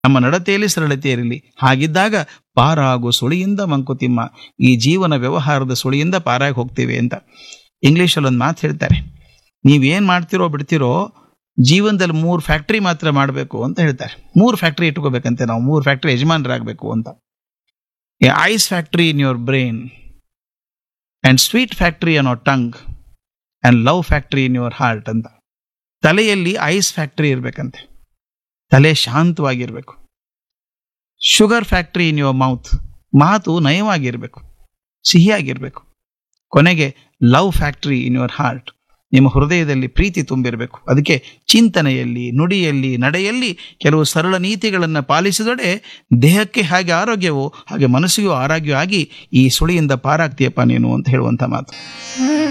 ನಮ್ಮ ನಡತೆಯಲ್ಲಿ ಸರಳತೆ ಇರಲಿ ಹಾಗಿದ್ದಾಗ ಪಾರಾಗು ಸುಳಿಯಿಂದ ಮಂಕುತಿಮ್ಮ ಈ ಜೀವನ ವ್ಯವಹಾರದ ಸುಳಿಯಿಂದ ಪಾರಾಗಿ ಹೋಗ್ತೀವಿ ಅಂತ ಇಂಗ್ಲಿಷಲ್ಲಿ ಒಂದು ಮಾತು ಹೇಳ್ತಾರೆ ನೀವೇನ್ ಮಾಡ್ತಿರೋ ಬಿಡ್ತಿರೋ ಜೀವನದಲ್ಲಿ ಮೂರು ಫ್ಯಾಕ್ಟ್ರಿ ಮಾತ್ರ ಮಾಡಬೇಕು ಅಂತ ಹೇಳ್ತಾರೆ ಮೂರು ಫ್ಯಾಕ್ಟ್ರಿ ಇಟ್ಕೋಬೇಕಂತೆ ನಾವು ಮೂರು ಫ್ಯಾಕ್ಟ್ರಿ ಯಜಮಾನರಾಗಬೇಕು ಅಂತ ice factory in your brain and sweet factory ಅನ್ನೋ tongue and love factory in your heart ಅಂತ ತಲೆಯಲ್ಲಿ ಐಸ್ ಫ್ಯಾಕ್ಟ್ರಿ ಇರಬೇಕಂತೆ ತಲೆ ಶಾಂತವಾಗಿರ್ಬೇಕು sugar factory in your mouth ಮಾತು ನಯವಾಗಿರ್ಬೇಕು ಸಿಹಿಯಾಗಿರ್ಬೇಕು ಕೊನೆಗೆ love factory in your heart ನಿಮ್ಮ ಹೃದಯದಲ್ಲಿ ಪ್ರೀತಿ ತುಂಬಿರಬೇಕು ಅದಕ್ಕೆ ಚಿಂತನೆಯಲ್ಲಿ ನುಡಿಯಲ್ಲಿ ನಡೆಯಲ್ಲಿ ಕೆಲವು ಸರಳ ನೀತಿಗಳನ್ನು ಪಾಲಿಸಿದೊಡೆ ದೇಹಕ್ಕೆ ಹಾಗೆ ಆರೋಗ್ಯವೋ ಹಾಗೆ ಮನಸ್ಸಿಗೂ ಆರೋಗ್ಯ ಆಗಿ ಈ ಸುಳಿಯಿಂದ ಪಾರಾಗ್ತೀಯಪ್ಪ ನೀನು ಅಂತ ಹೇಳುವಂಥ ಮಾತು